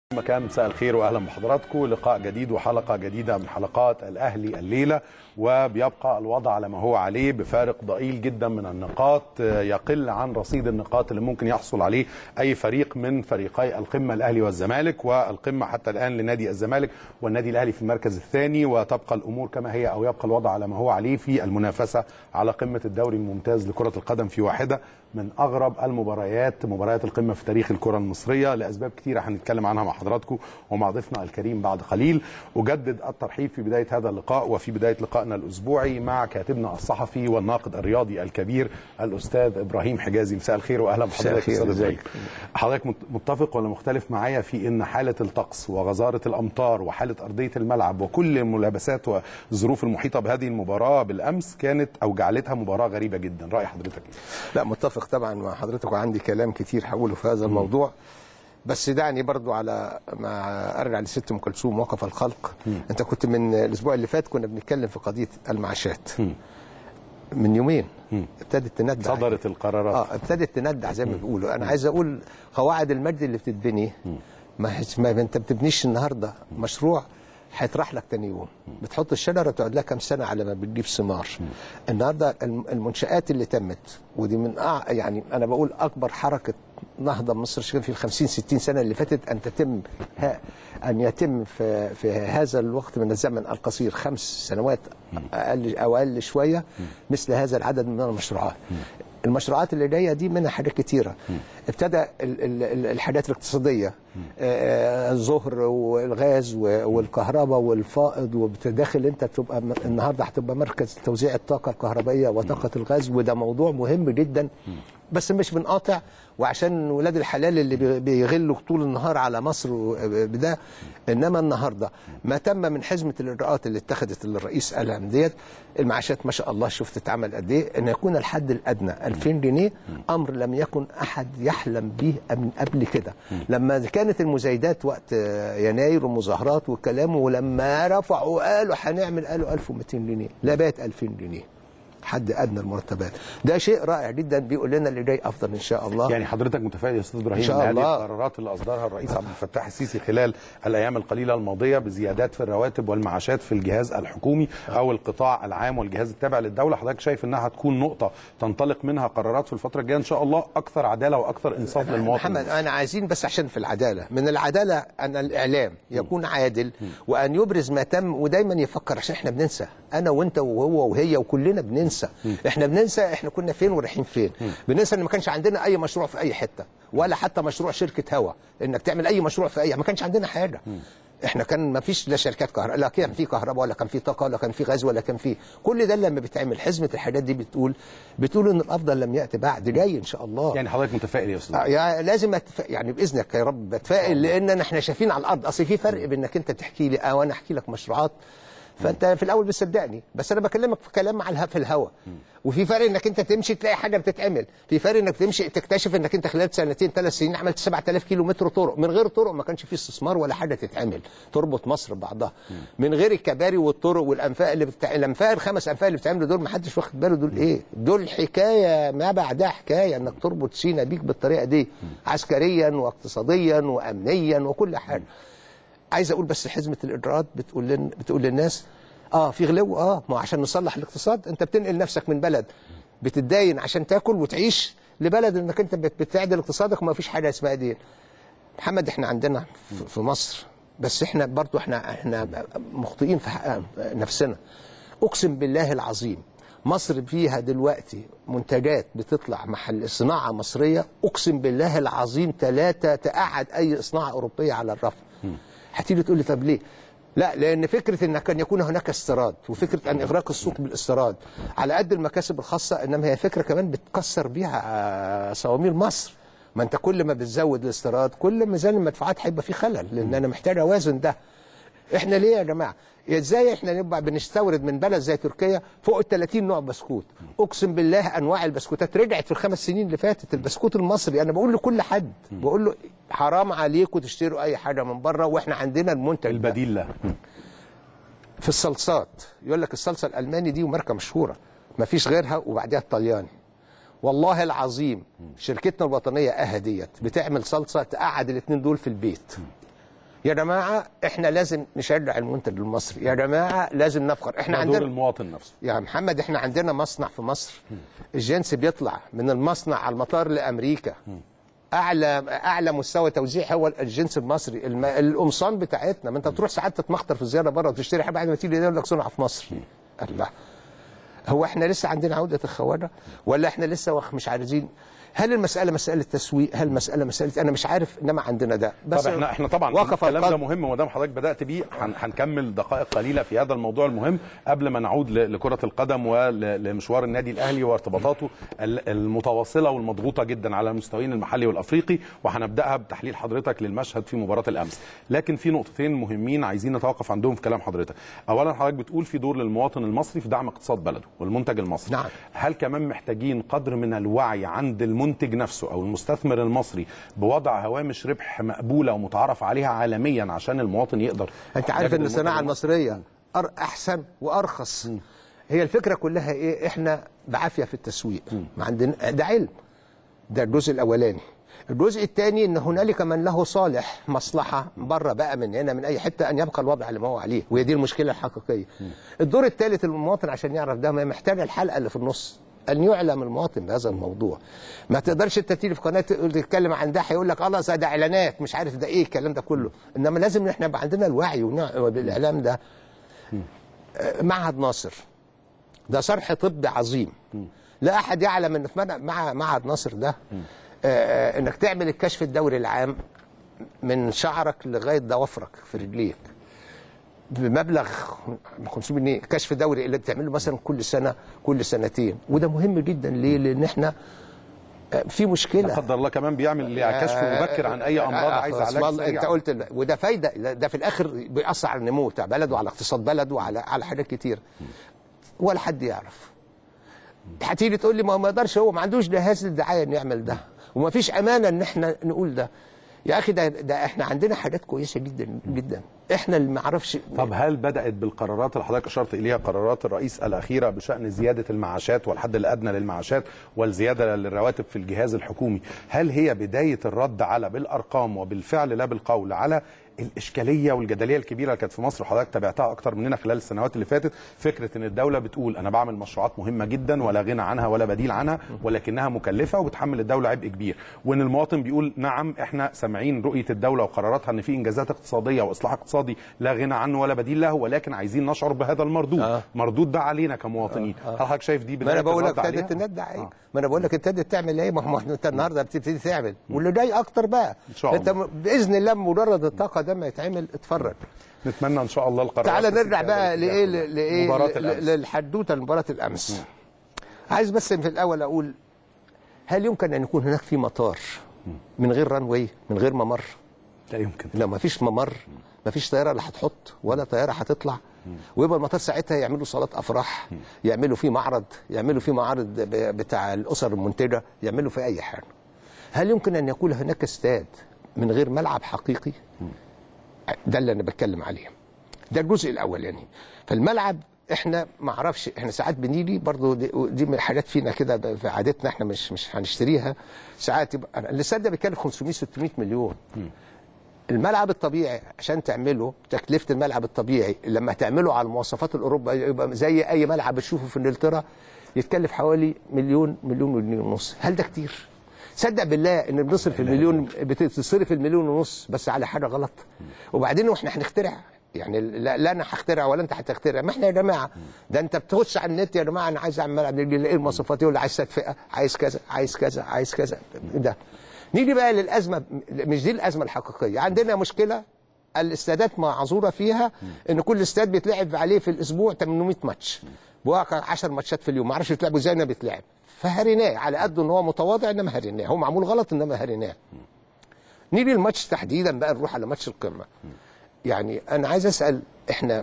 مكان مساء الخير واهلا بحضراتكم لقاء جديد وحلقه جديده من حلقات الاهلي الليله وبيبقى الوضع على ما هو عليه بفارق ضئيل جدا من النقاط يقل عن رصيد النقاط اللي ممكن يحصل عليه اي فريق من فريقي القمه الاهلي والزمالك والقمه حتى الان لنادي الزمالك والنادي الاهلي في المركز الثاني وتبقى الامور كما هي او يبقى الوضع على ما هو عليه في المنافسه على قمه الدوري الممتاز لكره القدم في واحده من اغرب المباريات مباريات القمه في تاريخ الكره المصريه لاسباب كثيره هنتكلم عنها مع حضراتكم ومع ضيفنا الكريم بعد قليل اجدد الترحيب في بدايه هذا اللقاء وفي بدايه لقائنا الاسبوعي مع كاتبنا الصحفي والناقد الرياضي الكبير الاستاذ ابراهيم حجازي مساء الخير واهلا بحضرتك استاذ ابراهيم حضرتك متفق ولا مختلف معايا في ان حاله الطقس وغزاره الامطار وحاله ارضيه الملعب وكل الملابسات والظروف المحيطه بهذه المباراه بالامس كانت او جعلتها مباراه غريبه جدا راي حضرتك لا متفق طبعا مع حضرتك وعندي كلام كتير هقوله في هذا الموضوع بس دعني برضو على ما ارجع لست ام كلثوم وقف الخلق مم. انت كنت من الاسبوع اللي فات كنا بنتكلم في قضيه المعاشات مم. من يومين ابتدت تندع صدرت القرارات اه ابتدت تندع زي ما بيقولوا انا عايز اقول قواعد المجد اللي بتتبني ما, ما انت بتبنيش النهارده مشروع هيطرح لك تاني يوم بتحط الشجره تقعد لها كام سنه على ما بتجيب ثمار النهارده المنشات اللي تمت ودي من أع... يعني انا بقول اكبر حركه نهضه مصر في ال 50 60 سنه اللي فاتت ان تتم ها ان يتم في في هذا الوقت من الزمن القصير خمس سنوات اقل او اقل شويه مثل هذا العدد من المشروعات المشروعات اللي جايه دي منها حاجات كتيره ابتدى الحاجات الاقتصاديه الظهر والغاز والكهرباء والفائض وبتداخل انت تبقى النهارده هتبقى مركز توزيع الطاقه الكهربائيه وطاقه الغاز وده موضوع مهم جدا بس مش بنقاطع وعشان ولاد الحلال اللي بيغلوا طول النهار على مصر بده انما النهارده ما تم من حزمه الاجراءات اللي اتخذت اللي الرئيس قالها ديت المعاشات ما شاء الله شفت اتعمل قد ايه ان يكون الحد الادنى 2000 جنيه امر لم يكن احد يحلم به من قبل كده لما كانت المزايدات وقت يناير والمظاهرات والكلام ولما رفعوا قالوا هنعمل قالوا 1200 جنيه لا بقت 2000 جنيه حد ادنى المرتبات ده شيء رائع جدا بيقول لنا اللي جاي افضل ان شاء الله يعني حضرتك متفائل يا استاذ ابراهيم إن شاء الله. هذه القرارات اللي اصدرها الرئيس عبد الفتاح السيسي خلال الايام القليله الماضيه بزيادات في الرواتب والمعاشات في الجهاز الحكومي او القطاع العام والجهاز التابع للدوله حضرتك شايف انها هتكون نقطه تنطلق منها قرارات في الفتره الجايه ان شاء الله اكثر عداله واكثر انصاف للمواطن محمد انا عايزين بس عشان في العداله من العداله ان الاعلام يكون عادل وان يبرز ما تم ودايما يفكر عشان احنا بننسى انا وانت وهو وهي وكلنا بننسى احنا بننسى احنا كنا فين ورايحين فين بننسى ان ما كانش عندنا اي مشروع في اي حته ولا حتى مشروع شركه هوا انك تعمل اي مشروع في اي ما كانش عندنا حاجه احنا كان ما فيش لا شركات كهرباء لا كان في كهرباء ولا كان في طاقه ولا كان في غاز ولا كان في كل ده لما بيتعمل حزمه الحاجات دي بتقول بتقول ان الافضل لم ياتي بعد جاي ان شاء الله يعني حضرتك متفائل يا استاذ يعني لازم أتف... يعني باذنك يا رب بتفائل لان احنا شايفين على الارض اصل في فرق بينك انت تحكي لي او انا احكي لك مشروعات فانت في الاول بتصدقني بس انا بكلمك في كلام على في الهوا وفي فرق انك انت تمشي تلاقي حاجه بتتعمل في فرق انك تمشي تكتشف انك انت خلال سنتين ثلاث سنين عملت 7000 كيلو متر طرق من غير طرق ما كانش فيه استثمار ولا حاجه تتعمل تربط مصر ببعضها من غير الكباري والطرق والانفاق اللي بتاع الانفاق الخمس انفاق اللي بتعملوا دول ما حدش واخد باله دول ايه دول حكايه ما بعدها حكايه انك تربط سينا بيك بالطريقه دي عسكريا واقتصاديا وامنيا وكل حاجه عايز اقول بس حزمه الاجراءات بتقول لن بتقول للناس اه في غلو اه ما عشان نصلح الاقتصاد انت بتنقل نفسك من بلد بتتداين عشان تاكل وتعيش لبلد انك انت بتعدل اقتصادك وما فيش حاجه اسمها دين محمد احنا عندنا في مصر بس احنا برضو احنا احنا مخطئين في حق نفسنا اقسم بالله العظيم مصر فيها دلوقتي منتجات بتطلع محل صناعه مصريه اقسم بالله العظيم ثلاثه تقعد اي صناعه اوروبيه على الرف هتيجي تقول لي طب ليه لا لان فكره ان كان يكون هناك استيراد وفكره ان اغراق السوق بالاستيراد على قد المكاسب الخاصه انما هي فكره كمان بتكسر بيها صواميل مصر ما انت كل ما بتزود الاستيراد كل ميزان المدفوعات هيبقى فيه خلل لان انا محتاج اوازن ده احنا ليه يا جماعه ازاي احنا نبقى بنستورد من بلد زي تركيا فوق ال 30 نوع بسكوت اقسم بالله انواع البسكوتات رجعت في الخمس سنين اللي فاتت البسكوت المصري انا بقول لكل حد بقول له حرام عليكم تشتروا اي حاجه من بره واحنا عندنا المنتج البديل له في الصلصات يقول لك الصلصه الالماني دي وماركه مشهوره ما فيش غيرها وبعدها الطلياني والله العظيم شركتنا الوطنيه اها ديت بتعمل صلصه تقعد الاثنين دول في البيت يا جماعه احنا لازم نشجع المنتج المصري يا جماعه لازم نفخر احنا ده دور عندنا المواطن نفسه يا محمد احنا عندنا مصنع في مصر الجنس بيطلع من المصنع على المطار لامريكا اعلى اعلى مستوى توزيع هو الجنس المصري الم... القمصان بتاعتنا ما انت بتروح ساعات تتمخطر في زياره بره وتشتري حاجه بعد ما تيجي يقول لك صنع في مصر الله هو احنا لسه عندنا عوده الخواجه ولا احنا لسه وخ- مش عايزين هل المساله مساله تسويق هل المساله مساله انا مش عارف انما عندنا ده طب احنا احنا طبعا وقف الكلام ده القلب. مهم وما دام حضرتك بدات بيه هن- هنكمل دقائق قليله في هذا الموضوع المهم قبل ما نعود ل- لكره القدم ولمشوار النادي الاهلي وارتباطاته ال- المتواصله والمضغوطه جدا على المستويين المحلي والافريقي وهنبداها بتحليل حضرتك للمشهد في مباراه الامس لكن في نقطتين مهمين عايزين نتوقف عندهم في كلام حضرتك اولا حضرتك بتقول في دور للمواطن المصري في دعم اقتصاد بلده والمنتج المصري نعم. هل كمان محتاجين قدر من الوعي عند المنتج نفسه او المستثمر المصري بوضع هوامش ربح مقبوله ومتعارف عليها عالميا عشان المواطن يقدر انت عارف يجد ان المنتج الصناعه المصري؟ المصريه أر احسن وارخص هي الفكره كلها ايه احنا بعافيه في التسويق ما عندنا ده علم ده الجزء الاولاني الجزء الثاني ان هنالك من له صالح مصلحه بره بقى من هنا من اي حته ان يبقى الوضع اللي ما هو عليه وهي دي المشكله الحقيقيه الدور الثالث المواطن عشان يعرف ده ما محتاج الحلقه اللي في النص ان يعلم المواطن بهذا الموضوع ما تقدرش انت تيجي في قناه تقول- تتكلم عن ده هيقول لك الله ده اعلانات مش عارف ده ايه الكلام ده كله انما لازم احنا يبقى عندنا الوعي ونع- بالاعلام ده آه، معهد ناصر ده صرح طبي عظيم لا احد يعلم ان في مع- مع معهد ناصر ده آه، انك تعمل الكشف الدوري العام من شعرك لغايه ضوافرك في رجليك بمبلغ 500 جنيه كشف دوري اللي بتعمله مثلا كل سنه كل سنتين وده مهم جدا ليه؟ لان احنا آه، في لا مشكله قدر الله كمان بيعمل كشف مبكر عن اي امراض عايزه علاج علاج سريع انت قلت ال- وده فايده ده في الاخر بيأثر على النمو بتاع بلده وعلى اقتصاد بلده وعلى على حاجات كتير ولا حد يعرف هتيجي تقول لي ما هو ما يقدرش هو ما عندوش جهاز للدعايه انه يعمل ده وما فيش امانه ان احنا نقول ده يا اخي ده, ده احنا عندنا حاجات كويسه جدا جدا احنا اللي ما عرفش طب هل بدات بالقرارات اللي حضرتك اشرت اليها قرارات الرئيس الاخيره بشان زياده المعاشات والحد الادنى للمعاشات والزياده للرواتب في الجهاز الحكومي هل هي بدايه الرد على بالارقام وبالفعل لا بالقول على الاشكاليه والجدليه الكبيره اللي كانت في مصر وحضرتك تابعتها اكتر مننا خلال السنوات اللي فاتت فكره ان الدوله بتقول انا بعمل مشروعات مهمه جدا ولا غنى عنها ولا بديل عنها ولكنها مكلفه وبتحمل الدوله عبء كبير وان المواطن بيقول نعم احنا سامعين رؤيه الدوله وقراراتها ان في انجازات اقتصاديه واصلاح اقتصادي لا غنى عنه ولا بديل له ولكن عايزين نشعر بهذا المردود آه. مردود ده علينا كمواطنين هل حضرتك شايف دي ما بدايه انا بقول لك الرد ابتدت عليها؟ تندع ايه آه. ما انا بقول لك ابتدت تعمل ايه ما هو انت النهارده بتبتدي تعمل واللي جاي اكتر بقى إن شاء انت الله. م- باذن الله مجرد الطاقه ده ما يتعمل اتفرج نتمنى ان شاء الله القرارات تعالى تسير نرجع في بقى هذا لايه الاتجاه. لايه مباراه ل- الامس للحدوته مباراه الامس عايز بس في الاول اقول هل يمكن ان يكون هناك في مطار من غير رانواي من غير ممر لا يمكن لا ما فيش ممر ما فيش طياره اللي هتحط ولا طياره هتطلع ويبقى المطار ساعتها يعملوا صالات افراح يعملوا فيه معرض يعملوا فيه معارض ب- بتاع الاسر المنتجه يعملوا فيه اي حاجه هل يمكن ان يكون هناك استاد من غير ملعب حقيقي ده اللي انا بتكلم عليه ده الجزء الاولاني فالملعب احنا ما اعرفش احنا ساعات بنيجي برضو دي, دي من الحاجات فينا كده في عادتنا احنا مش مش هنشتريها ساعات يبقى الاستاد ده بيتكلف 500 600 مليون الملعب الطبيعي عشان تعمله تكلفه الملعب الطبيعي لما تعمله على المواصفات الاوروبا يبقى زي اي ملعب بتشوفه في انجلترا يتكلف حوالي مليون مليون مليون ونص هل ده كتير؟ صدق بالله ان بنصرف المليون بتصرف المليون ونص بس على حاجه غلط وبعدين واحنا هنخترع يعني لا, لا انا هخترع ولا انت هتخترع ما احنا يا جماعه ده انت بتخش على النت يا جماعه انا عايز اعمل ملعب ايه المواصفات يقول لي عايز تدفئه عايز كذا عايز كذا عايز كذا ده نيجي بقى للازمه مش دي الازمه الحقيقيه عندنا مشكله الاستادات معذوره فيها ان كل استاد بيتلعب عليه في الاسبوع 800 ماتش بواقع 10 ماتشات في اليوم ما اعرفش يتلعبوا ازاي انه بيتلعب فهريناه على قد ان هو متواضع انما هريناه هو معمول غلط انما هريناه نيجي الماتش تحديدا بقى نروح على ماتش القمه يعني انا عايز اسال احنا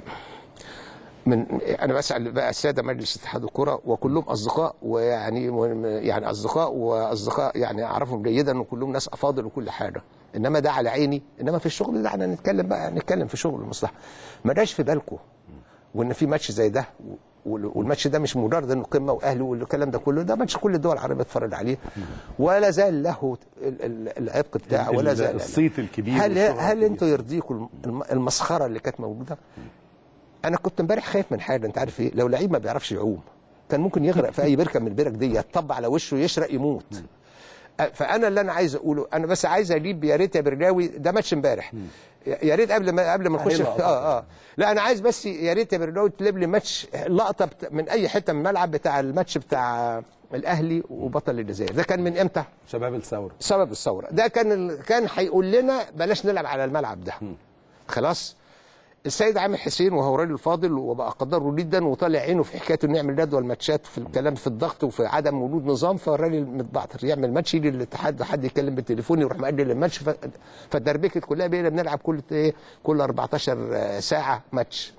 من انا بسال بقى الساده مجلس اتحاد الكره وكلهم اصدقاء ويعني يعني اصدقاء واصدقاء يعني اعرفهم جيدا وكلهم ناس افاضل وكل حاجه انما ده على عيني انما في الشغل ده احنا نتكلم بقى نتكلم في شغل المصلحه ما جاش في بالكم وان في ماتش زي ده وال- والماتش ده مش مجرد انه قمه واهلي والكلام ده كله ده ماتش كل الدول العربيه تتفرج عليه ولا زال له ال- ال- العبق بتاعه ال- ولا ال- زال الصيت الكبير هل والشهرة هل الكبيرة. انتوا يرضيكم الم- المسخره اللي كانت موجوده؟ انا كنت امبارح خايف من حاجه انت عارف ايه لو لعيب ما بيعرفش يعوم كان ممكن يغرق في اي بركه من البرك دي يطب على وشه يشرق يموت أ- فانا اللي انا عايز اقوله انا بس عايز اجيب يا ريت يا برناوي ده ماتش امبارح يا يا ريت قبل ما قبل ما نخش هي لقطات. اه اه لا انا عايز بس يا ريت يا برناوي تجيب لي ماتش لقطه بت- من اي حته من الملعب بتاع الماتش بتاع الاهلي وبطل الجزائر ده كان من امتى؟ شباب الثوره سبب الثوره ده كان ال... كان هيقول لنا بلاش نلعب على الملعب ده خلاص السيد عامر حسين وهو راجل فاضل وبقى قدره جدا وطالع عينه في حكايه انه يعمل جدول ماتشات في الكلام في الضغط وفي عدم وجود نظام فالراجل متبعتر يعمل ماتش يجي للاتحاد حد يتكلم بالتليفون يروح مأجل الماتش ف... فالدربكه كلها بقينا بنلعب كل ايه كل 14 ساعه ماتش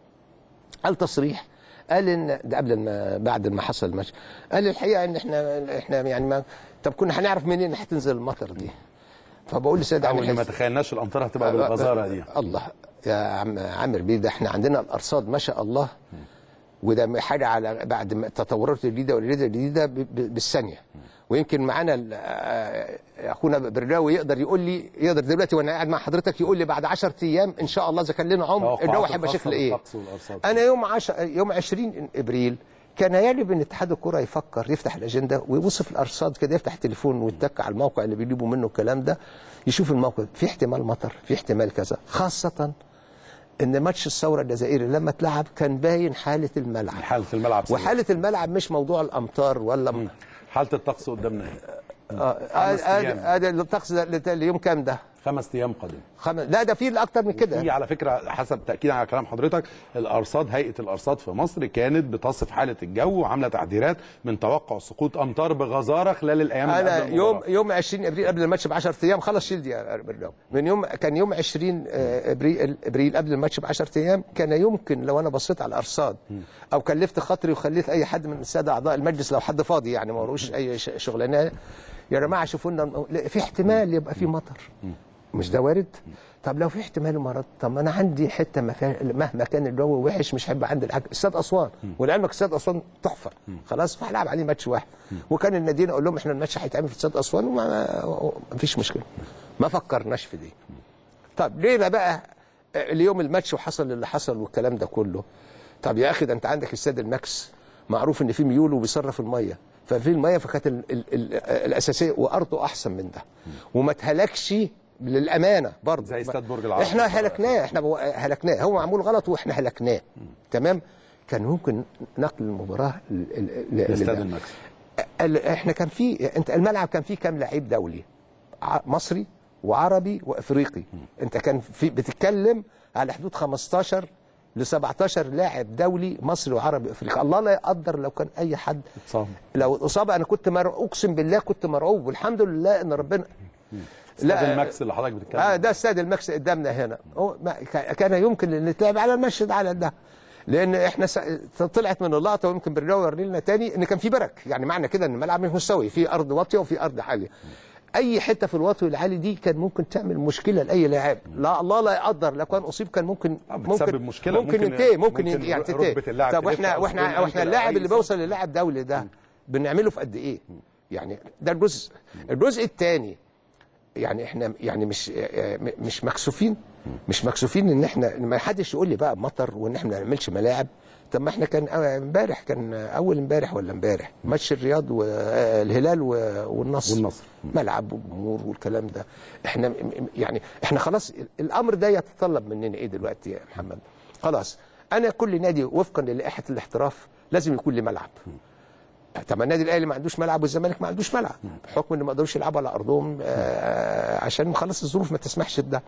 قال تصريح قال ان ده قبل ما بعد ما حصل الماتش قال الحقيقه ان احنا احنا يعني ما طب كنا هنعرف منين ان هتنزل المطر دي فبقول لسيد او عامر ان ما حسين تخيلناش الامطار هتبقى بالغزاره دي الله يا عم عامر بيه ده احنا عندنا الارصاد ما شاء الله وده حاجه على بعد ما التطورات الجديده والجديده الجديده ب- ب- بالثانيه ويمكن معانا ال- آه، اخونا برناوي يقدر يقول لي يقدر دلوقتي وانا قاعد مع حضرتك يقول لي بعد 10 ايام ان شاء الله اذا كان لنا عمر توقعات الجو هيبقى الخاصة شكل ايه بالطقس والأرصاد. انا يوم 10 يوم 20 ابريل كان يجب ان اتحاد الكره يفكر يفتح الاجنده ويوصف الارصاد كده يفتح التليفون ويتك على الموقع اللي بيجيبوا منه الكلام ده يشوف الموقع في احتمال مطر في احتمال كذا خاصه ان ماتش الثوره الجزائري لما اتلعب كان باين حاله الملعب حاله الملعب سيئة. وحاله الملعب مش موضوع الامطار ولا حاله الطقس قدامنا ايه اه أيام. هذا الطقس ده اليوم كام ده؟ خمس ايام قادم خم... لا ده في اكتر من كده في على فكره حسب تاكيد على كلام حضرتك الارصاد هيئه الارصاد في مصر كانت بتصف حاله الجو وعامله تعديلات من توقع سقوط امطار بغزاره خلال الايام اللي انا قبل المباراة. يوم يوم 20 ابريل قبل الماتش ب 10 ايام خلص شيل دي يا برناوي من يوم كان يوم 20 آه، ابريل ابريل قبل الماتش ب 10 ايام كان يمكن لو انا بصيت على الارصاد او كلفت خاطري وخليت اي حد من الساده اعضاء المجلس لو حد فاضي يعني ما وروش اي ش- شغلانه يا جماعه شوفوا لنا لا، في احتمال يبقى في مطر مش ده وارد طب لو في احتمال مرض طب ما انا عندي حته ما فيها مهما كان الجو وحش مش هيبقى عندي الحاجه استاد اسوان ولعلمك استاد اسوان تحفه خلاص فهلعب عليه ماتش واحد وكان الناديين اقول لهم احنا الماتش هيتعمل في استاد اسوان وما ما فيش مشكله ما فكرناش في دي طب ليه بقى اليوم الماتش وحصل اللي حصل والكلام ده كله طب يا اخي ده انت عندك استاد الماكس معروف ان فيه ميول وبيصرف الميه ففي الميه فكانت ال ال ال الاساسيه وارضه احسن من ده وما تهلكش للامانه برضه زي استاد برج العرب. احنا هلكناه احنا بو- هلكناه هو معمول غلط واحنا هلكناه تمام كان ممكن نقل المباراه ل- ل- ل- لاستاد لل- الماكس ال- احنا كان في انت الملعب كان فيه كام لعيب دولي ع- مصري وعربي وافريقي انت كان في بتتكلم على حدود 15 ل 17 لاعب دولي مصري وعربي وافريقي الله لا يقدر لو كان اي حد اتصاب لو الاصابه انا كنت مر... اقسم بالله كنت مرعوب والحمد لله ان ربنا استاد الماكس اللي حضرتك بتتكلم اه ده استاد الماكس قدامنا هنا هو ما كا- كان يمكن ان نتلعب على المشهد على ده لان احنا س... طلعت من اللقطه ويمكن برناوي يوري لنا تاني ان كان في برك يعني معنى كده ان الملعب مش مستوي في ارض واطيه وفي ارض عاليه اي حته في الواطي والعالي دي كان ممكن تعمل مشكله لاي لاعب لا الله لا يقدر لو كان اصيب كان ممكن بتسبب ممكن مشكلة، ممكن ممكن- ينتهي ممكن, ممكن يعني ركبة تنتهي اللاعب طب تلف واحنا أو واحنا تكون واحنا أنت اللاعب اللي لأي بيوصل للاعب دولي ده بنعمله في قد ايه يعني ده الجزء الجزء الثاني يعني احنا يعني مش مش مكسوفين مش مكسوفين ان احنا ما حدش يقول لي بقى مطر وان احنا ما نعملش ملاعب طب ما احنا كان امبارح كان اول امبارح ولا امبارح ماتش الرياض والهلال والنصر والنصر. ملعب وجمهور والكلام ده احنا م- م- يعني احنا خلاص الامر ده يتطلب مننا ايه دلوقتي يا محمد خلاص انا كل نادي وفقا للائحه الاحتراف لازم يكون لي ملعب طب ما النادي الاهلي ما عندوش ملعب والزمالك ما عندوش ملعب بحكم ان ما قدروش يلعبوا على ارضهم آه، عشان خلاص الظروف ما تسمحش بده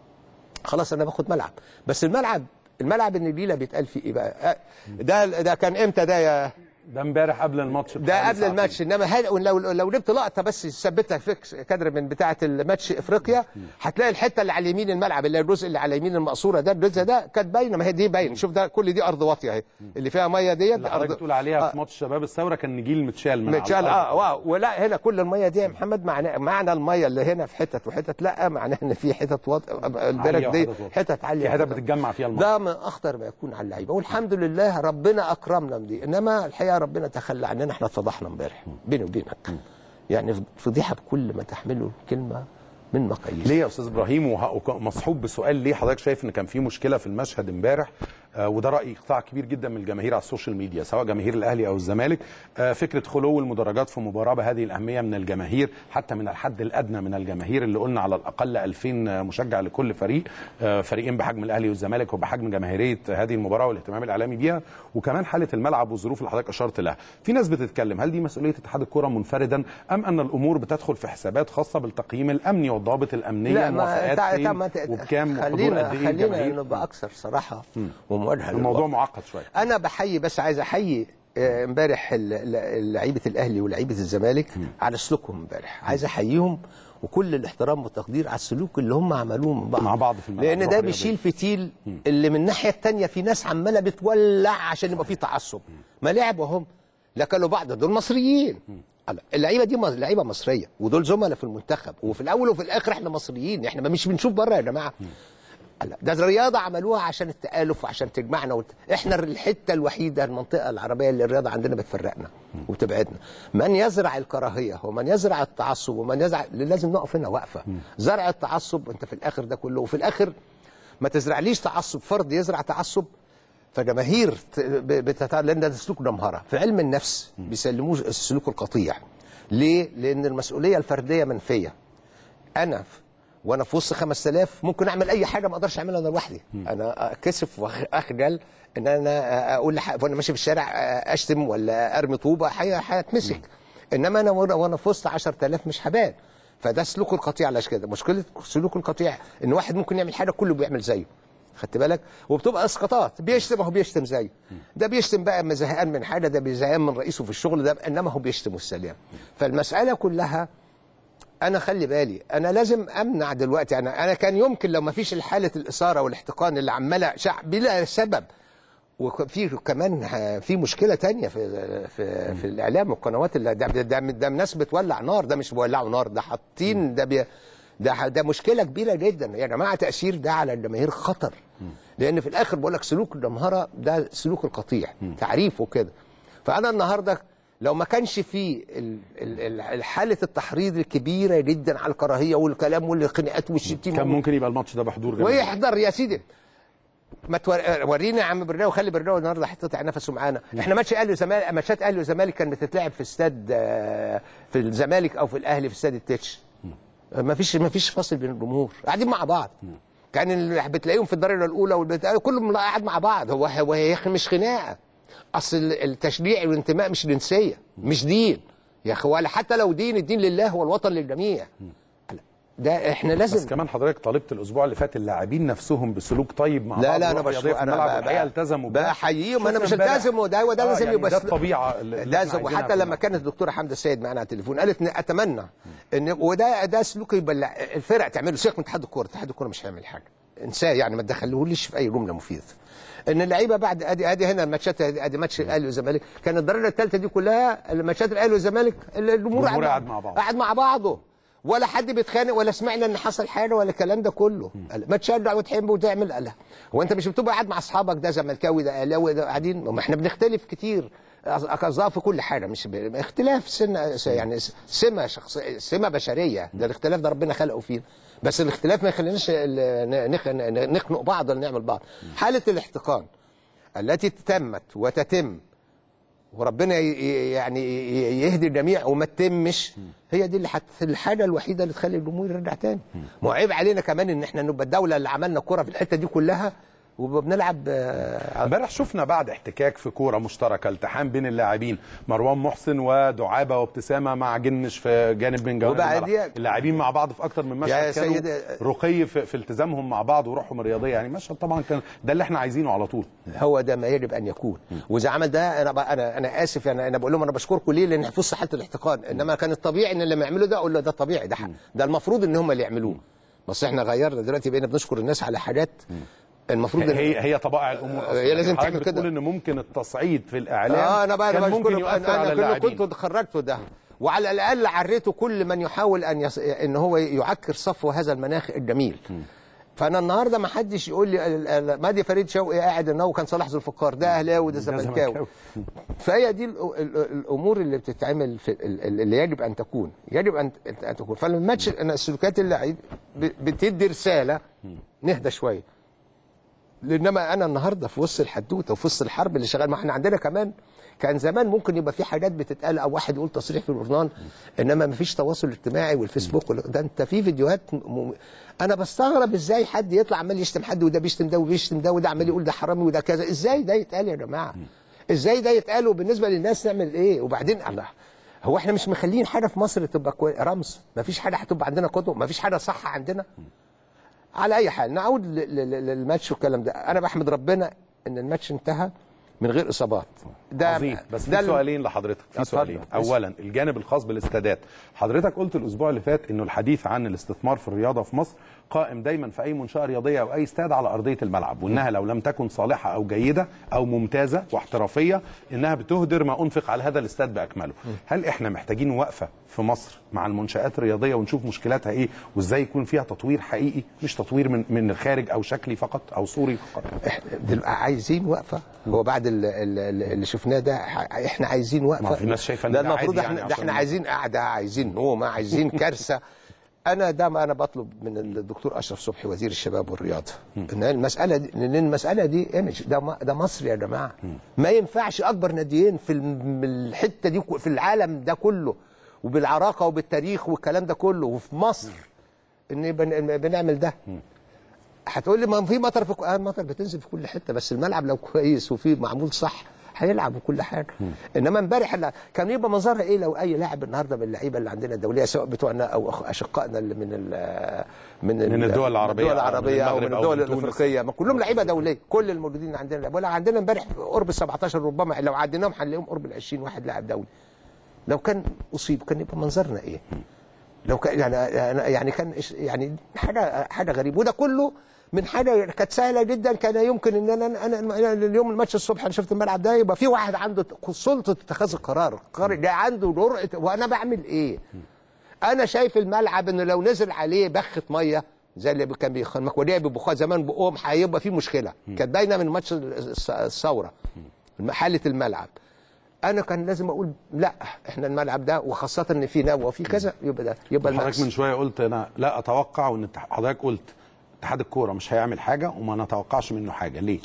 خلاص انا باخد ملعب بس الملعب الملعب النجيله بيتقال فيه ايه بقى آه، ده ده كان امتى ده يا ده امبارح قبل الماتش ده بحوالي قبل ساعتين. الماتش انما هل لو لو جبت لقطه بس ثبتها فيكس كادر من بتاعه الماتش افريقيا هتلاقي الحته اللي على يمين الملعب اللي هي الجزء اللي على يمين المقصوره ده الجزء ده كانت باينه ما هي دي باينه شوف ده كل دي ارض واطيه اهي اللي فيها ميه ديت اللي حضرتك بتقول عليها في ماتش شباب الثوره كان نجيل متشال من على متشال الأرض. اه واو ولا هنا كل الميه دي يا محمد معنى معنى الميه اللي هنا في حتت وحتت لا معناها ان في حتت وط... البلد دي وحتت واطية. حتت عاليه في حتت وحتت- بتتجمع فيها الميه ده من اخطر ما يكون على اللعيبه والحمد لله ربنا اكرمنا بدي انما الحقيقه ربنا تخلى عننا احنا اتفضحنا امبارح بيني وبينك يعني فضيحه بكل ما تحمله كلمه من مقاييس ليه يا استاذ ابراهيم وه- ومصحوب بسؤال ليه حضرتك شايف ان كان في مشكله في المشهد امبارح آه وده راي قطاع كبير جدا من الجماهير على السوشيال ميديا سواء جماهير الاهلي او الزمالك آه فكره خلو المدرجات في مباراه بهذه الاهميه من الجماهير حتى من الحد الادنى من الجماهير اللي قلنا على الاقل 2000 مشجع لكل فريق آه فريقين بحجم الاهلي والزمالك وبحجم جماهيريه هذه المباراه والاهتمام الاعلامي بيها وكمان حاله الملعب والظروف اللي حضرتك اشرت لها في ناس بتتكلم هل دي مسؤوليه اتحاد الكره منفردا ام ان الامور بتدخل في حسابات خاصه بالتقييم الامني والضوابط الامنيه لا ما موافقات تع- فين تع- ما ت- وبكام وحضور خلينا قد ايه خلينا الجماهير نبقى اكثر صراحه ومواجهه الموضوع للواقع. معقد شويه انا بحيي بس عايز احيي آه، امبارح ال- ال- لعيبه الاهلي ولعيبه الزمالك على سلوكهم امبارح عايز احييهم وكل الاحترام والتقدير على السلوك اللي هم عملوه مع بعض مع بعض في الملعب. لان روح ده رياضية. بيشيل فتيل اللي من الناحيه الثانيه في ناس عماله بتولع عشان يبقى في تعصب ما لعبوا هم لا كانوا بعض دول مصريين اللعيبه دي مص- لعيبه مصريه ودول زملاء في المنتخب وفي الاول وفي الاخر احنا مصريين احنا مش بنشوف بره يا جماعه لا ده الرياضة عملوها عشان التآلف وعشان تجمعنا وت... احنا الحتة الوحيدة المنطقة العربية اللي الرياضة عندنا بتفرقنا وبتبعدنا من يزرع الكراهية ومن يزرع التعصب ومن يزرع لازم نقف هنا وقفة زرع التعصب انت في الاخر ده كله وفي الاخر ما تزرعليش تعصب فرد يزرع تعصب فجماهير ت- ب- بتتع... لان ده سلوك جمهرة في علم النفس بيسلموه السلوك القطيع ليه؟ لأن المسؤولية الفردية منفية انا ف- وانا في وسط 5000 ممكن اعمل اي حاجه ما اقدرش اعملها انا لوحدي انا كسف واخجل ان انا اقول لح... وانا ماشي في الشارع اشتم ولا ارمي طوبه هي- هتمسك انما انا وانا وأنا في وسط 10000 مش هبان فده سلوك القطيع علاش كده مشكله سلوك القطيع ان واحد ممكن يعمل حاجه كله بيعمل زيه خدت بالك وبتبقى اسقاطات بيشتم اهو بيشتم زيه ده بيشتم بقى اما زهقان من حاجه ده زهقان من رئيسه في الشغل ده انما هو بيشتم والسلام فالمساله كلها انا خلي بالي انا لازم امنع دلوقتي انا انا كان يمكن لو ما فيش حاله الاثاره والاحتقان اللي عماله شعب بلا سبب وفي كمان ه- في مشكله تانية في في في الاعلام والقنوات اللي ده ده, ده, ده ناس بتولع نار ده مش بيولعوا نار ده حاطين ده بي ده ده مشكله كبيره جدا يا جماعه تاثير ده على الجماهير خطر لان في الاخر بقول لك سلوك الجمهره ده سلوك القطيع تعريفه كده فانا النهارده لو ما كانش في ال- ال- ال- حاله التحريض الكبيره جدا على الكراهيه والكلام والخناقات والشتيمه كان ممكن يبقى الماتش ده بحضور جماهير ويحضر يا سيدي ما تور... ورينا يا عم برناوي خلي برناوي النهارده هيقطع نفسه معانا احنا ماتش اهلي وزمالك ماتشات اهلي وزمالك كانت بتتلعب في استاد آه، في الزمالك او في الاهلي في استاد التتش ما فيش ما فيش فاصل بين الجمهور قاعدين مع بعض كان اللي بتلاقيهم في الدرجه الاولى والبت... كلهم قاعد مع بعض هو هو يا اخي مش خناقه اصل التشجيع والانتماء مش جنسيه مش دين يا اخي ولا حتى لو دين الدين لله والوطن للجميع ده احنا بس لازم كمان حضرتك طالبت الاسبوع اللي فات اللاعبين نفسهم بسلوك طيب مع لا بعض لا انا وروح رياضية بشوف في انا الملعب بقى- والحقيقه بقى- التزموا بقى بده. احييهم انا شفنا مش امبارح- التزم وده وده آه، لازم يعني يبقى ده الطبيعه اللي احنا لازم عايزينها وحتى في لما الملعب. كانت الدكتوره حمده السيد معانا على التليفون قالت إن اتمنى ان وده ده سلوك يبقى الفرق تعمله سيبك من اتحاد الكوره اتحاد الكوره مش هيعمل حاجه انساه يعني ما تدخلهوليش في اي جمله مفيده ان اللعيبه بعد ادي ادي هنا الماتشات ادي ماتش الاهلي والزمالك كان الدرجه الثالثه دي كلها الماتشات الاهلي والزمالك الجمهور الجمهور قاعد مع بعض. قاعد مع بعضه ولا حد بيتخانق ولا سمعنا ان حصل حاجه ولا الكلام ده كله ما تشجع وتحب وتعمل قالها هو انت مش بتبقى قاعد مع اصحابك ده زملكاوي ده اهلاوي ده قاعدين ما احنا بنختلف كتير اعضاء في كل حاجه مش ب... اختلاف سن يعني سمه شخصيه سمه بشريه ده الاختلاف ده ربنا خلقه فينا بس الاختلاف ما يخليناش ال- نخ- نخنق بعض ولا نعمل بعض حاله الاحتقان التي تمت وتتم وربنا ي- ي- يعني ي- يهدي الجميع وما تتمش هي دي اللي حت... الحاجه الوحيده اللي تخلي الجمهور يرجع تاني ما هو عيب علينا كمان ان احنا نبقى الدوله اللي عملنا كره في الحته دي كلها وبنلعب آه، امبارح شفنا بعد احتكاك في كوره مشتركه التحام بين اللاعبين مروان محسن ودعابه وابتسامه مع جنش في جانب من جوانب وبعديها- الملعب. اللاعبين مع بعض في اكتر من يا مشهد كانوا سيدي- رقي في, في التزامهم مع بعض وروحهم الرياضيه يعني مشهد طبعا كان ده اللي احنا عايزينه على طول هو ده ما يجب ان يكون واذا عمل ده انا بقى انا انا اسف يعني انا بقول لهم انا بشكركم ليه لان في وسط حاله الاحتقان انما كان الطبيعي ان اللي يعملوا ده اقول له ده طبيعي ده حق. ده المفروض ان هم اللي يعملوه بس احنا غيرنا دلوقتي بقينا بنشكر الناس على حاجات المفروض إن- هي هي طبائع الامور أصلاً. هي لازم حضرتك تعمل كده. بتقول ان ممكن التصعيد في الاعلام اه انا بقى كان أنا ممكن بشكره يؤثر انا على أنا اللاعبين كنت خرجته ده وعلى الاقل عريته كل من يحاول ان يص... ان هو يعكر صفو هذا المناخ الجميل فانا النهارده ما حدش يقول لي ال- ال- مادي فريد شوقي قاعد ان هو كان صلاح ذو الفقار ده اهلاوي وده زملكاوي زملكاوي. فهي دي ال- ال- الامور اللي بتتعمل في ال- ال- اللي يجب ان تكون يجب ان ان تكون فالماتش انا سلوكيات اللعيب ب- بتدي رساله نهدى شويه لانما انا النهارده في وسط الحدوته وفي وسط الحرب اللي شغال ما احنا عندنا كمان كان زمان ممكن يبقى في حاجات بتتقال او واحد يقول تصريح في الجورنال انما ما فيش تواصل اجتماعي والفيسبوك وال- ده انت في فيديوهات م... انا بستغرب ازاي حد يطلع عمال يشتم حد وده بيشتم ده وبيشتم ده وده عمال يقول ده حرامي وده كذا ازاي ده يتقال يا جماعه ازاي ده يتقال وبالنسبه للناس نعمل ايه وبعدين الله هو احنا مش مخلين حاجه في مصر تبقى كوي... رمز ما فيش حاجه هتبقى عندنا قدوه ما فيش حاجه صح عندنا على اي حال نعود ل- ل- ل- للماتش والكلام ده انا بحمد ربنا ان الماتش انتهى من غير اصابات ده عظيم بس في ده ال- سؤالين لحضرتك في اتفضل. سؤالين اولا الجانب الخاص بالاستادات حضرتك قلت الاسبوع اللي فات انه الحديث عن الاستثمار في الرياضه في مصر قائم دايما في اي منشاه رياضيه او اي استاد على ارضيه الملعب وانها لو لم تكن صالحه او جيده او ممتازه واحترافيه انها بتهدر ما انفق على هذا الاستاد باكمله هل احنا محتاجين وقفه في مصر مع المنشات الرياضيه ونشوف مشكلاتها ايه وازاي يكون فيها تطوير حقيقي مش تطوير من من الخارج او شكلي فقط او صوري فقط احنا دلوقتي عايزين وقفه هو بعد ال- ال- اللي شفناه ده ح- احنا عايزين وقفه ما في ناس شايفة إن ده ده المفروض عادي احنا يعني ده عشان- احنا عايزين قعده عايزين نومه عايزين كارثه انا ده ما انا بطلب من الدكتور اشرف صبحي وزير الشباب والرياضه ان المساله دي لان المساله دي ايمج ده م- ده مصر يا جماعه ما ينفعش اكبر ناديين في الم- الحته دي في العالم ده كله وبالعراقه وبالتاريخ والكلام ده كله وفي مصر ان بن- بنعمل ده هتقول لي ما في مطر في آه المطر بتنزل في كل حته بس الملعب لو كويس وفي معمول صح هيلعب وكل حاجه انما امبارح لا- كان يبقى منظرها ايه لو اي لاعب النهارده من اللعيبه اللي عندنا الدوليه سواء بتوعنا او أخ- اشقائنا اللي من ال من, ال- من الدول العربية الدول أو من العربيه او من المغرب أو الدول من تونس. الافريقيه ما كلهم لعيبه دوليه كل الموجودين عندنا ولا عندنا امبارح قرب ال 17 ربما لو عديناهم هنلاقيهم قرب ال 20 واحد لاعب دولي لو كان اصيب كان يبقى منظرنا ايه؟ لو كان يعني يعني كان إيش- يعني حاجه حاجه غريبه وده كله من حاجه كانت سهله جدا كان يمكن ان انا انا, أنا اليوم الماتش الصبح انا شفت الملعب ده يبقى في واحد عنده سلطه اتخاذ القرار القرار ده عنده جرأه وانا بعمل ايه؟ انا شايف الملعب انه لو نزل عليه بخه ميه زي اللي كان بيخمك ولعب ببخار زمان بقوم هيبقى في مشكله كانت باينه من ماتش الس- الثوره حاله الملعب انا كان لازم اقول لا احنا الملعب ده وخاصه ان في نوى وفي كذا يبقى ده يبقى حضرتك الماكس من شويه قلت انا لا اتوقع وان التح- حضرتك قلت اتحاد الكوره مش هيعمل حاجه وما نتوقعش منه حاجه ليه؟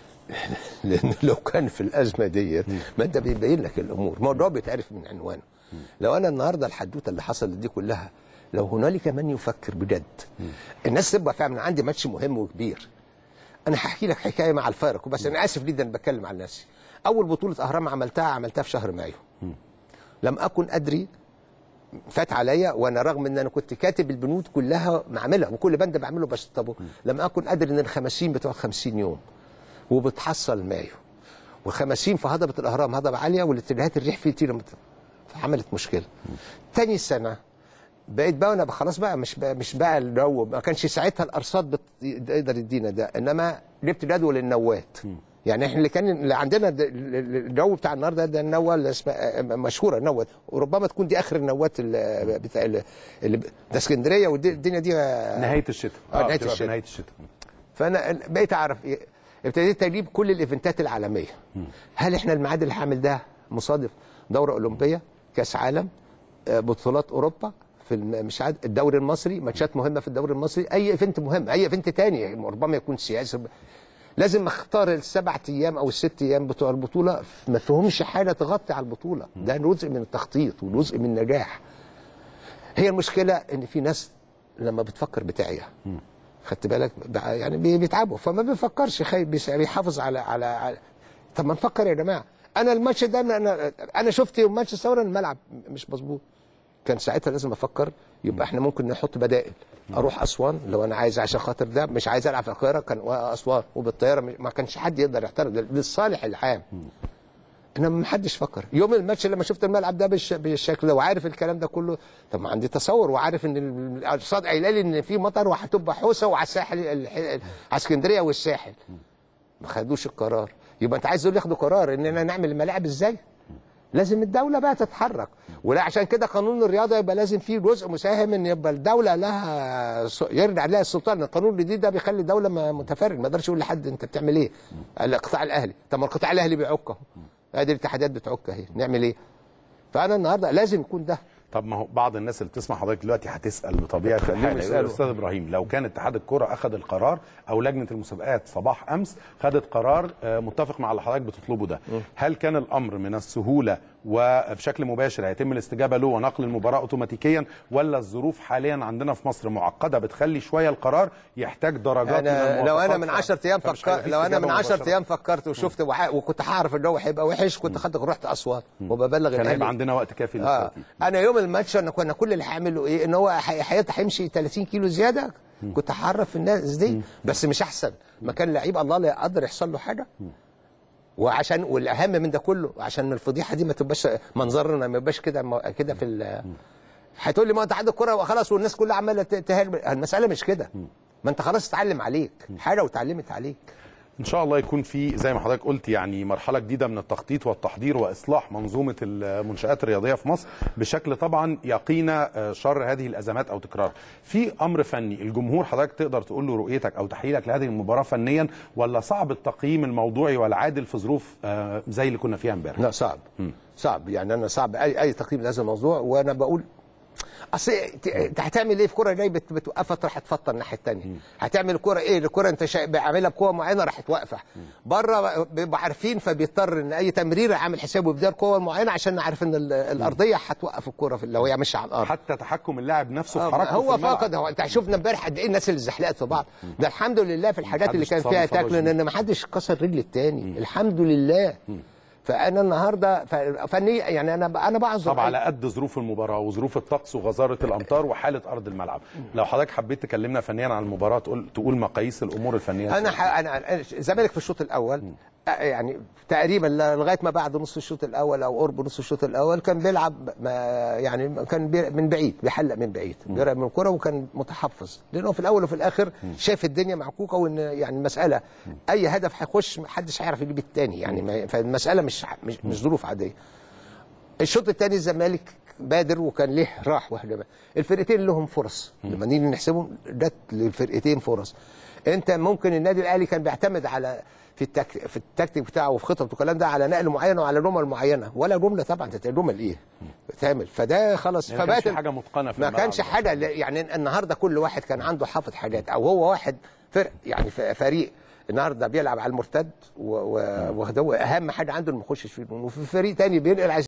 لان لو كان في الازمه دي ما انت بيبين لك الامور الموضوع بيتعرف من عنوانه لو انا النهارده الحدوته اللي حصلت دي كلها لو هنالك من يفكر بجد الناس تبقى فاهمه عندي ماتش مهم وكبير انا هحكي لك حكايه مع الفارق بس انا اسف جدا بتكلم عن نفسي اول بطوله اهرام عملتها عملتها في شهر مايو لم اكن ادري فات عليا وانا رغم ان انا كنت كاتب البنود كلها معملها وكل بند بعمله بشطبه لم اكن ادري ان الخمسين بتوع 50 يوم وبتحصل مايو وخمسين في هضبه الاهرام هضبه عاليه والاتجاهات الريح فيه تيرة مت- فعملت مشكله تاني سنه بقيت بقى انا خلاص بقى مش بقى مش بقى الجو ما كانش ساعتها الارصاد بت- يقدر يدينا ده انما جبت جدول النوات يعني احنا اللي كان اللي عندنا ده- الجو بتاع النهارده ده النوه اللي اسمها مشهوره نوه وربما تكون دي اخر النوات اللي بتاع اللي اللي- ده اسكندريه والدنيا دي نهايه الشتاء آه، نهاية بتبقى في الشتاء. نهايه الشتاء فانا بقيت اعرف إيه ابتديت اجيب كل الايفنتات العالميه هل احنا الميعاد اللي هعمل ده مصادف دوره اولمبيه كاس عالم آه، بطولات اوروبا في الم- مش عاد الدوري المصري ماتشات مهمه في الدوري المصري اي ايفنت مهم اي ايفنت تاني ربما يكون سياسي لازم اختار السبع ايام او الست ايام بتوع البطوله ما فيهمش حاجه تغطي على البطوله ده جزء من التخطيط وجزء من النجاح هي المشكله ان في ناس لما بتفكر بتاعيه خدت بالك بقى- يعني بي- بيتعبوا فما بيفكرش خايف بيس- بيحافظ على على, على طب ما نفكر يا جماعه انا الماتش ده انا انا, أنا شفت يوم ماتش الثوره الملعب مش مظبوط كان ساعتها لازم افكر يبقى احنا ممكن نحط بدائل اروح اسوان لو انا عايز عشان خاطر ده مش عايز العب في القاهره كان اسوان وبالطياره مش- ما كانش حد يقدر يعترض للصالح العام انما ما حدش فكر يوم الماتش لما شفت الملعب ده بالش... بالشكل ده وعارف الكلام ده كله طب ما عندي تصور وعارف ان الارصاد قايله لي ان في مطر وهتبقى حوسه وعلى الساحل الح- على اسكندريه والساحل ما خدوش القرار يبقى انت عايز تقول ياخدوا قرار اننا نعمل الملاعب ازاي لازم الدولة بقى تتحرك ولا عشان كده قانون الرياضة يبقى لازم فيه جزء مساهم ان يبقى الدولة لها س- يرجع لها السلطان القانون الجديد ده بيخلي الدولة ما- متفرد ما يقدرش يقول لحد انت بتعمل ايه القطاع الاهلي طب ما القطاع الاهلي بيعك اهو ادي الاتحادات بتعك اهي نعمل ايه فانا النهارده لازم يكون ده طب ما هو بعض الناس اللي بتسمع حضرتك دلوقتي هتسال بطبيعه الحال يقول يسألوا. الاستاذ ابراهيم لو كان اتحاد الكره اخذ القرار او لجنه المسابقات صباح امس خدت قرار آه، متفق مع اللي حضرتك بتطلبه ده هل كان الامر من السهوله وبشكل مباشر هيتم الاستجابه له ونقل المباراه اوتوماتيكيا ولا الظروف حاليا عندنا في مصر معقده بتخلي شويه القرار يحتاج درجات من انا لو انا المواصفات من ف- 10 ايام فمش فكر هيبقى في لو انا من استجابة 10 مباشرة. ايام فكرت وشفت وح... وكنت هعرف ان هو هيبقى وحش كنت خدت رحت اسوان وببلغ كان الاهلي هيبقى عندنا وقت كافي اه للترتيب انا يوم الماتش انا كنا كل اللي هعمله ايه ان هو هي- هيط- هيمشي 30 كيلو زياده كنت هعرف الناس دي بس مش احسن ما كان لعيب الله لا يقدر يحصل له حاجه وعشان والاهم من ده كله عشان الفضيحه دي ما تبقاش منظرنا ما يبقاش كده م- كده في ال- هتقول لي ما هو اتحاد الكره وخلاص والناس كلها عماله ت- تهاجم المساله مش كده ما انت خلاص اتعلم عليك حاجه واتعلمت عليك ان شاء الله يكون في زي ما حضرتك قلت يعني مرحله جديده من التخطيط والتحضير واصلاح منظومه المنشات الرياضيه في مصر بشكل طبعا يقينا آه، شر هذه الازمات او تكرارها. في امر فني الجمهور حضرتك تقدر تقول له رؤيتك او تحليلك لهذه المباراه فنيا ولا صعب التقييم الموضوعي والعادل في ظروف آه، زي اللي كنا فيها امبارح؟ لا صعب صعب يعني انا صعب اي اي تقييم لهذا الموضوع وانا بقول اصل ت- انت هتعمل ايه في كوره جاي بت- بتوقفها تروح تفطر الناحيه الثانيه هتعمل الكوره ايه الكوره انت شا- عاملها بقوه معينه راحت واقفه بره بيبقوا عارفين فبيضطر ان اي تمرير عامل حسابه يبدا قوه معينه عشان عارف ان ال- الارضيه هتوقف الكوره في- لو هي ماشيه على الارض حتى تحكم اللاعب نفسه في آه، حركته في هو الملعب. فقد هو انت شفنا امبارح قد ايه الناس اللي زحلقت في بعض ده الحمد لله في الحاجات اللي محدش كان اتصاب فيها إصابة تاكل شديدة. ان ما حدش كسر رجل التاني الحمد لله فانا النهارده ف- فني يعني انا انا بعذر طب على قد ظروف المباراه وظروف الطقس وغزاره الامطار وحاله ارض الملعب لو حضرتك حبيت تكلمنا فنيا عن المباراه تقول تقول مقاييس الامور الفنيه انا ح... انا أنا- الزمالك في الشوط الاول آه، يعني تقريبا ل- لغايه ما بعد نص الشوط الاول او قرب نص الشوط الاول كان بيلعب ما يعني كان بي من بعيد بيحلق من بعيد بيلعب من الكره وكان متحفظ لانه في الاول وفي الاخر شايف الدنيا معكوكه وان يعني المساله اي هدف هيخش محدش هيعرف يجيب الثاني يعني ما- فالمساله مش مش, مش ظروف عاديه الشوط الثاني الزمالك بادر وكان ليه راح وهجمات الفرقتين لهم فرص لما نيجي نحسبهم جت للفرقتين فرص انت ممكن النادي الاهلي كان بيعتمد على في التك... في التكتيك بتاعه وفي خططه والكلام ده على نقل معين وعلى جمل معينه ولا جمله طبعا انت جمل ايه تعمل فده خلاص يعني ما كانش فبات حاجة متقنة في ما الملعب. كانش حاجه لا- يعني النهارده كل واحد كان عنده حافظ حاجات او هو واحد فرق يعني ف- فريق النهارده بيلعب على المرتد و- و- وهو اهم حاجه عنده انه ما يخشش فيه الجون. وفي فريق تاني بينقل عايز